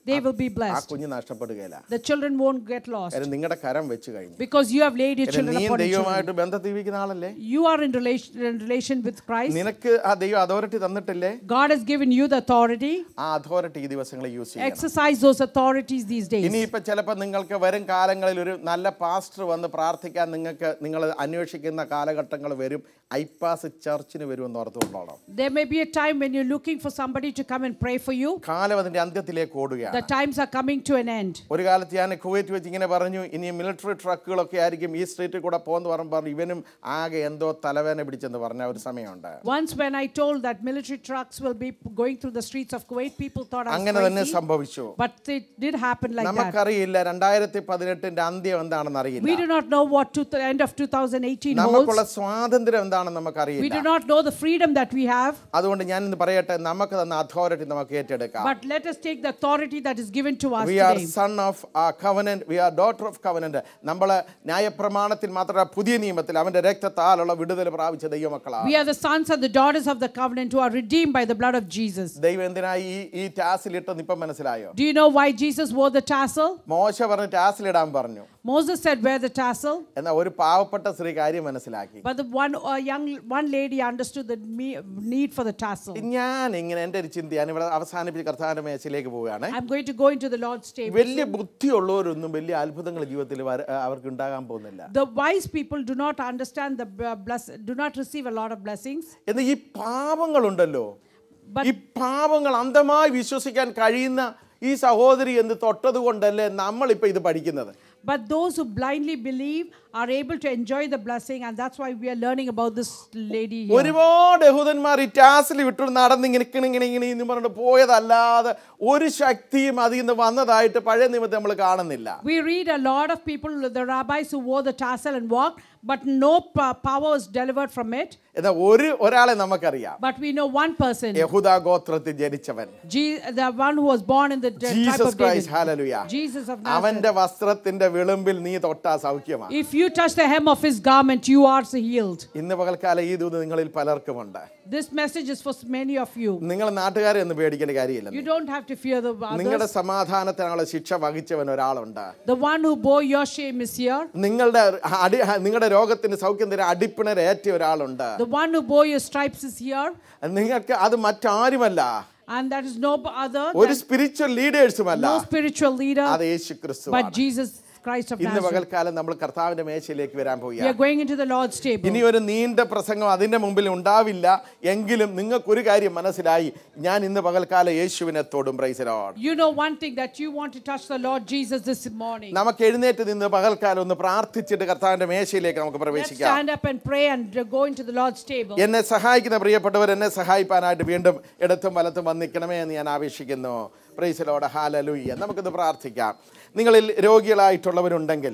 B: they will be
A: ആ
B: blessed.
A: കുഞ്ഞ് നഷ്ടപ്പെടുകയില്ല
B: The children won't get lost
A: കാര്യം നിങ്ങളുടെ കരം വെച്ച് കഴിഞ്ഞു
B: because you have laid your
A: കാര്യം
B: children
A: നീ
B: upon your children.
A: ദൈവമായിട്ട് ബന്ധത്തിൽ ജീവിക്കുന്ന ആളല്ലേ
B: You are in relation, in relation with Christ.
A: നിനക്ക് ആ ദൈവം അതോറിറ്റി തന്നിട്ടില്ലേ
B: God has given you the authority.
A: ആ അതോറിറ്റി ഈ ദിവസങ്ങളിൽ യൂസ് ചെയ്യണം
B: Exercise those authorities these days.
A: ഇനിയിപ്പോ ചിലപ്പോൾ നിങ്ങൾക്ക് വരും കാലങ്ങളിൽ ഒരു നല്ല പാസ്റ്റർ വന്ന് പ്രാർത്ഥിക്കാൻ നിങ്ങൾക്ക് നിങ്ങൾ അന്വേഷിക്കുന്ന കാലഘട്ടങ്ങൾ വരും ഐപ്പാസ് ചർച്ചിന് വരുമെന്ന് ഓർത്തുകൊള്ളണം
B: There may be a time when you're looking for somebody to come and pray for you.
A: കാലം അതിന്റെ അന്ത്യത്തിലേക്ക് ഓടുകയാണ്
B: The times are coming to an end.
A: ഒരു കാലത്ത് ഞാൻ കുവൈറ്റ് വെച്ച് ഇങ്ങനെ പറഞ്ഞു ഇനി മിലിറ്ററി ട്രക്കുകളൊക്കെ ആയിരിക്കും ഈ സ്ട്രീറ്റിൽ കൂടെ പോകുന്ന പറഞ്ഞു പറഞ്ഞു ഇവനും ആകെ എന്തോ തലവേദന പിടിച്ചെന്ന് പറഞ്ഞ ഒരു സമയമുണ്ട്
B: Once, when I told that military trucks will be going through the streets of Kuwait, people thought I
A: അങ്ങനെ
B: was
A: തന്നെ
B: crazy.
A: സംഭവിച്ചു
B: But it did happen like that.
A: നമുക്കറിയില്ല രണ്ടായിരത്തി പതിനെട്ടിന്റെ അന്ത്യം എന്താണെന്ന്
B: We
A: അറിയില്ല
B: do not know what to the end of 2018
A: നമുക്കുള്ള
B: holds.
A: സ്വാതന്ത്ര്യം എന്താണെന്ന്
B: We
A: നമുക്കറിയില്ല
B: do not know the freedom that we have.
A: അതുകൊണ്ട് ഞാൻ ഇന്ന് പറയട്ടെ നമുക്ക് തന്ന അതോറിറ്റി നമുക്ക് ഏറ്റെടുക്കാം
B: But let us take the authority that is given to us
A: we are
B: today.
A: Son of covenant we are daughter of covenant നമ്മൾ ന്യായപ്രമാണത്തിൽ മാത്രമല്ല പുതിയ നിയമത്തിൽ അവന്റെ രക്തത്താലുള്ള വിടുതൽ പ്രാപിച്ച ദൈവമക്കളാണ്
B: We are the sons and the daughters of the covenant who are redeemed by the blood of Jesus.
A: ദൈവം എന്തിനായി ഈ ഈ ടാസിലിട്ടെന്ന് ഇപ്പം മനസ്സിലായോ
B: Do you know why Jesus wore the tassel?
A: മോശ പറഞ്ഞ് ടാസിലിടാൻ പറഞ്ഞു
B: Moses said, Wear the tassel.
A: എന്നാൽ ഒരു പാവപ്പെട്ട സ്ത്രീ കാര്യം മനസ്സിലാക്കി
B: But the one uh, young one lady understood the me- need for the tassel.
A: ഞാൻ ഇങ്ങനെ എൻ്റെ ഒരു ചിന്ത ഞാൻ ഇവിടെ അവസാനിപ്പിച്ച് കർത്താവിന്റെ മേശയിലേക്ക് പോവുകയാണ്
B: I'm going to go into the Lord's table.
A: വലിയ ബുദ്ധിയുള്ളവരൊന്നും വലിയ അത്ഭുതങ്ങൾ ജീവിതത്തിൽ വര- അവർക്ക് ഉണ്ടാകാൻ പോകുന്നില്ല
B: The wise people do not understand the uh, bless, do not receive a lot of blessings.
A: എന്നാൽ ഈ പാവങ്ങളുണ്ടല്ലോ
B: But
A: ഈ പാവങ്ങൾ അന്ധമായി വിശ്വസിക്കാൻ കഴിയുന്ന ഈ സഹോദരി എന്ന് തൊട്ടത് കൊണ്ടല്ലേ നമ്മളിപ്പോൾ ഇത് പഠിക്കുന്നത്
B: but those who blindly believe are able to enjoy the blessing, and that's why we are learning about this lady here.
A: ഒരുപാട് യഹൂദന്മാർ ഈ ടാസിൽ വിട്ടു നടന്ന് ഇങ്ങനെ ഇങ്ങനെ ഇങ്ങനെ ഇങ്ങനെ എന്ന് പറഞ്ഞിട്ട് പോയതല്ലാതെ ഒരു ശക്തിയും അതിൽ നിന്ന് വന്നതായിട്ട് പഴയ നിയമത്തെ നമ്മൾ കാണുന്നില്ല
B: We read a lot of people, the rabbis who wore the tassel and walked, but no po- power was delivered from it.
A: എന്നാൽ ഒരു ഒരാളെ നമുക്കറിയാം
B: But we know one person,
A: യഹൂദ ഗോത്രത്തിൽ ജനിച്ചവൻ
B: Je- the one who was born in the d- tribe
A: Jesus
B: of
A: Christ
B: David.
A: Hallelujah
B: Jesus of Nazareth.
A: അവന്റെ വസ്ത്രത്തിന്റെ വിളുമ്പിൽ നീ തൊട്ടാ സൗഖ്യമാണ്
B: If you touch the hem of his garment, you are healed.
A: ഇന്ന് പകൽക്കാലം ഈ ദൂത് നിങ്ങളിൽ പലർക്കുമുണ്ട്
B: This message is for many of you.
A: നിങ്ങൾ നാട്ടുകാരെ ഒന്നും പേടിക്കേണ്ട കാര്യമില്ല
B: You don't have to fear the
A: നിങ്ങളുടെ
B: others.
A: സമാധാനത്തിനുള്ള ശിക്ഷ വഹിച്ചവൻ ഒരാളുണ്ട്
B: The one who bore your shame is here.
A: നിങ്ങളുടെ അടി നിങ്ങളുടെ രോഗത്തിന് സൗഖ്യം തരാൻ അടിപ്പിണരേറ്റ ഒരാളുണ്ട്
B: The one who bore your stripes is here.
A: നിങ്ങൾക്ക് അത് മറ്റാരുമല്ല
B: And that is no other
A: ഒരു
B: than
A: സ്പിരിച്വൽ ലീഡേഴ്സുമല്ല
B: no spiritual leader
A: അത് യേശു ക്രിസ്തു
B: but Jesus Christ of
A: ഇന്ന്
B: Nazareth.
A: പകൽക്കാലം നമ്മൾ കർത്താവിന്റെ മേശയിലേക്ക് വരാൻ
B: We
A: പോവുക
B: are going into the Lord's table.
A: ഇനി ഒരു നീണ്ട പ്രസംഗം അതിന്റെ മുമ്പിൽ ഉണ്ടാവില്ല എങ്കിലും നിങ്ങൾക്കൊരു കാര്യം മനസ്സിലായി ഞാൻ ഇന്ന് പകൽക്കാലം യേശുവിനെ തൊടും പ്രൈസലോട്
B: You know one thing that you want to touch the Lord Jesus this morning.
A: നമുക്ക് എഴുന്നേറ്റ് നിന്ന് പകൽക്കാലം ഒന്ന് പ്രാർത്ഥിച്ചിട്ട് കർത്താവിന്റെ മേശയിലേക്ക് നമുക്ക്
B: Let's
A: പ്രവേശിക്കാം
B: stand up and pray and uh, go into the Lord's table.
A: എന്നെ സഹായിക്കുന്ന പ്രിയപ്പെട്ടവർ എന്നെ സഹായിപ്പാനായിട്ട് വീണ്ടും ഇടത്തും വലത്തും വന്നിക്കണമേ എന്ന് ഞാൻ ആവശ്യിക്കുന്നു പ്രൈസലോട് ഹാലലൂയ്യ നമുക്കിത് പ്രാർത്ഥിക്കാം നിങ്ങളിൽ രോഗികളായിട്ടുള്ളവരുണ്ടെങ്കിൽ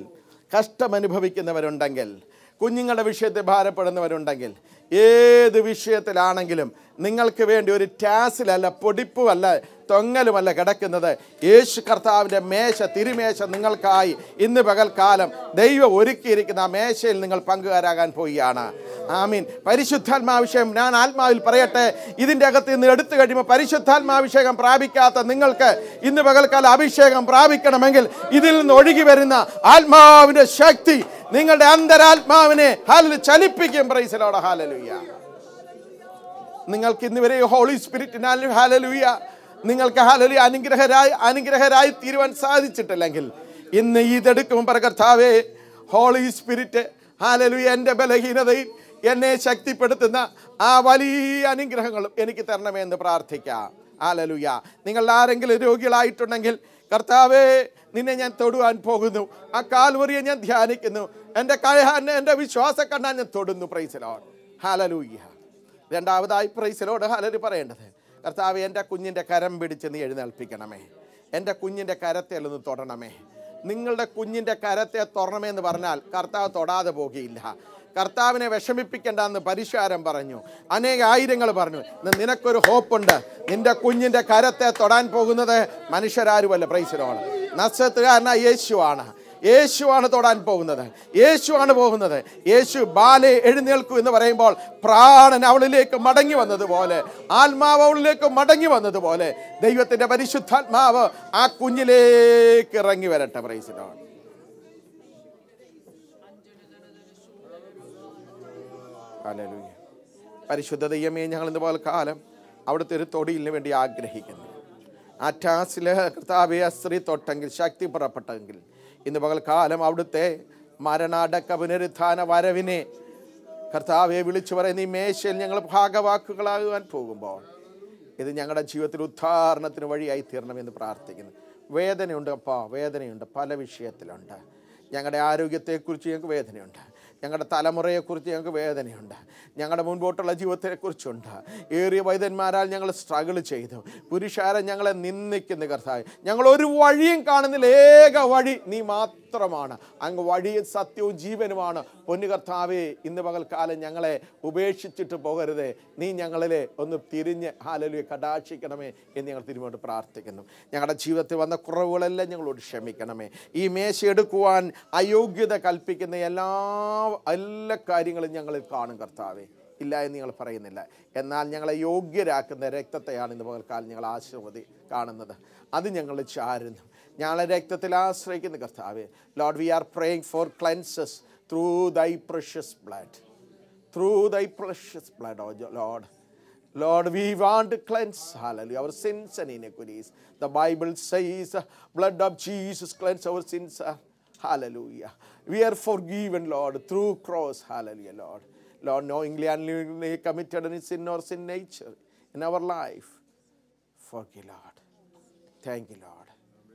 A: കഷ്ടമനുഭവിക്കുന്നവരുണ്ടെങ്കിൽ കുഞ്ഞുങ്ങളുടെ വിഷയത്തിൽ ഭാരപ്പെടുന്നവരുണ്ടെങ്കിൽ ഏത് വിഷയത്തിലാണെങ്കിലും നിങ്ങൾക്ക് വേണ്ടി ഒരു ടാസിലല്ല പൊടിപ്പുമല്ല തൊങ്ങലുമല്ല കിടക്കുന്നത് യേശു കർത്താവിൻ്റെ മേശ തിരുമേശ നിങ്ങൾക്കായി ഇന്ന് പകൽക്കാലം ദൈവം ഒരുക്കിയിരിക്കുന്ന ആ മേശയിൽ നിങ്ങൾ പങ്കുകാരാകാൻ പോവുകയാണ് ആമീൻ പരിശുദ്ധാത്മാഭിഷേകം ഞാൻ ആത്മാവിൽ പറയട്ടെ ഇതിൻ്റെ അകത്ത് നിന്ന് എടുത്തു കഴിയുമ്പോൾ പരിശുദ്ധാത്മാഭിഷേകം പ്രാപിക്കാത്ത നിങ്ങൾക്ക് ഇന്ന് പകൽക്കാലം അഭിഷേകം പ്രാപിക്കണമെങ്കിൽ ഇതിൽ നിന്ന് ഒഴുകി വരുന്ന ആത്മാവിൻ്റെ ശക്തി നിങ്ങളുടെ അന്തരാത്മാവിനെ ഹാലിൽ ചലിപ്പിക്കും പ്രൈസലോടെ ഹാലലുയ്യ നിങ്ങൾക്ക് ഇന്ന് വരെ ഹോളി സ്പിരിറ്റിനാൽ ഹാലലുയ നിങ്ങൾക്ക് ഹാലലി അനുഗ്രഹരായി അനുഗ്രഹരായി തീരുവാൻ സാധിച്ചിട്ടില്ലെങ്കിൽ ഇന്ന് ഇതെടുക്കുമ്പോൾ പറ കർത്താവേ ഹോളി സ്പിരിറ്റ് ഹാലലുയ എൻ്റെ ബലഹീനതയിൽ എന്നെ ശക്തിപ്പെടുത്തുന്ന ആ വലിയ അനുഗ്രഹങ്ങളും എനിക്ക് തരണമേ എന്ന് പ്രാർത്ഥിക്കാം ഹാലലുയ നിങ്ങൾ ആരെങ്കിലും രോഗികളായിട്ടുണ്ടെങ്കിൽ കർത്താവേ നിന്നെ ഞാൻ തൊടുവാൻ പോകുന്നു ആ കാൽവറിയെ ഞാൻ ധ്യാനിക്കുന്നു എൻ്റെ കഴഹാനെ എൻ്റെ വിശ്വാസ കണ്ണാൻ ഞാൻ തൊടുന്നു പ്രൈസലോൺ ഹാലലൂയ്യ രണ്ടാമതായി പ്രൈസിലോട് ഹലര് പറയേണ്ടത് കർത്താവ് എൻ്റെ കുഞ്ഞിൻ്റെ കരം പിടിച്ച് നീ എഴുന്നേൽപ്പിക്കണമേ എൻ്റെ കുഞ്ഞിൻ്റെ കരത്തെ ഒന്ന് തൊടണമേ നിങ്ങളുടെ കുഞ്ഞിൻ്റെ കരത്തെ തൊടണമേ എന്ന് പറഞ്ഞാൽ കർത്താവ് തൊടാതെ പോകുകയില്ല കർത്താവിനെ വിഷമിപ്പിക്കേണ്ട എന്ന് പരിഷ്കാരം പറഞ്ഞു അനേക ആയിരങ്ങൾ പറഞ്ഞു ഇന്ന് നിനക്കൊരു ഹോപ്പുണ്ട് നിന്റെ കുഞ്ഞിൻ്റെ കരത്തെ തൊടാൻ പോകുന്നത് മനുഷ്യരാരുമല്ല പ്രൈസിലോണ് നക്ഷത്രകാരനായ യേശുവാണ് യേശുവാണ് തൊടാൻ പോകുന്നത് യേശുവാണ് പോകുന്നത് യേശു ബാലെ എഴുന്നേൽക്കൂ എന്ന് പറയുമ്പോൾ പ്രാണൻ അവളിലേക്ക് മടങ്ങി വന്നതുപോലെ ആത്മാവ് അവളിലേക്ക് മടങ്ങി വന്നതുപോലെ ദൈവത്തിന്റെ പരിശുദ്ധാത്മാവ് ആ കുഞ്ഞിലേക്ക് ഇറങ്ങി വരട്ടെ പ്രൈസിനോട് ഹല്ലേലൂയ. പരിശുദ്ധ ദൈവമേ ഞങ്ങൾ ഇന്ന് പോലെ കാലം അവിടുത്തെ ഒരു തൊടിയിലിന് വേണ്ടി ആഗ്രഹിക്കുന്നു ആ ടാസിലെ കർത്താവെ ആ സ്ത്രീ തൊട്ടെങ്കിൽ ശക്തി പുറപ്പെട്ടെങ്കിൽ ഇന്ന് പകൽക്കാലം അവിടുത്തെ മരണാടക്ക പുനരുത്ഥാന വരവിനെ കർത്താവെ വിളിച്ചു പറയുന്ന ഈ മേശയിൽ ഞങ്ങൾ ഭാഗവാക്കുകളാകുവാൻ പോകുമ്പോൾ ഇത് ഞങ്ങളുടെ ജീവിതത്തിൽ ഉദ്ധാരണത്തിന് വഴിയായി തീരണമെന്ന് പ്രാർത്ഥിക്കുന്നു വേദനയുണ്ട് അപ്പാ വേദനയുണ്ട് പല വിഷയത്തിലുണ്ട് ഞങ്ങളുടെ ആരോഗ്യത്തെക്കുറിച്ച് ഞങ്ങൾക്ക് വേദനയുണ്ട് ഞങ്ങളുടെ തലമുറയെക്കുറിച്ച് ഞങ്ങൾക്ക് വേദനയുണ്ട് ഞങ്ങളുടെ മുൻപോട്ടുള്ള ജീവിതത്തെക്കുറിച്ചുണ്ട് ഏറിയ വൈദ്യന്മാരാൽ ഞങ്ങൾ സ്ട്രഗിൾ ചെയ്തു പുരുഷാരെ ഞങ്ങളെ നിന്ദിക്കുന്ന കർത്താവ് ഞങ്ങൾ ഒരു വഴിയും കാണുന്നില്ല ഏക വഴി നീ മാത്രമാണ് അങ്ങ് വഴിയും സത്യവും ജീവനുമാണ് പൊന്നു കർത്താവേ ഇന്ന് പകൽക്കാലം ഞങ്ങളെ ഉപേക്ഷിച്ചിട്ട് പോകരുതേ നീ ഞങ്ങളിലെ ഒന്ന് തിരിഞ്ഞ് ഹാലലുയെ കടാക്ഷിക്കണമേ എന്ന് ഞങ്ങൾ തിരുമോട്ട് പ്രാർത്ഥിക്കുന്നു ഞങ്ങളുടെ ജീവിതത്തിൽ വന്ന കുറവുകളെല്ലാം ഞങ്ങളോട് ക്ഷമിക്കണമേ ഈ മേശ എടുക്കുവാൻ അയോഗ്യത കൽപ്പിക്കുന്ന എല്ലാ എല്ലാ കാര്യങ്ങളും ഞങ്ങളിൽ കാണും കർത്താവേ ഇല്ല എന്ന് ഞങ്ങൾ പറയുന്നില്ല എന്നാൽ ഞങ്ങളെ യോഗ്യരാക്കുന്ന രക്തത്തെയാണ് ഇന്ന് പകൽക്കാലം ഞങ്ങൾ ആശീർവതി കാണുന്നത് അത് ഞങ്ങൾ ചാരുന്നു ഞങ്ങളെ രക്തത്തിൽ ആശ്രയിക്കുന്ന കർത്താവേ Lord we are praying for cleanses through thy precious blood through thy precious blood oh Lord Lord, we want to cleanse, hallelujah, our sins and iniquities. The Bible says, uh, blood of Jesus cleanse our sins. uh, hallelujah. We are forgiven, Lord, through cross. Hallelujah, Lord. Lord, knowingly and unknowingly committed any sin or sin nature in our life. Forgive, Lord. Thank you, Lord.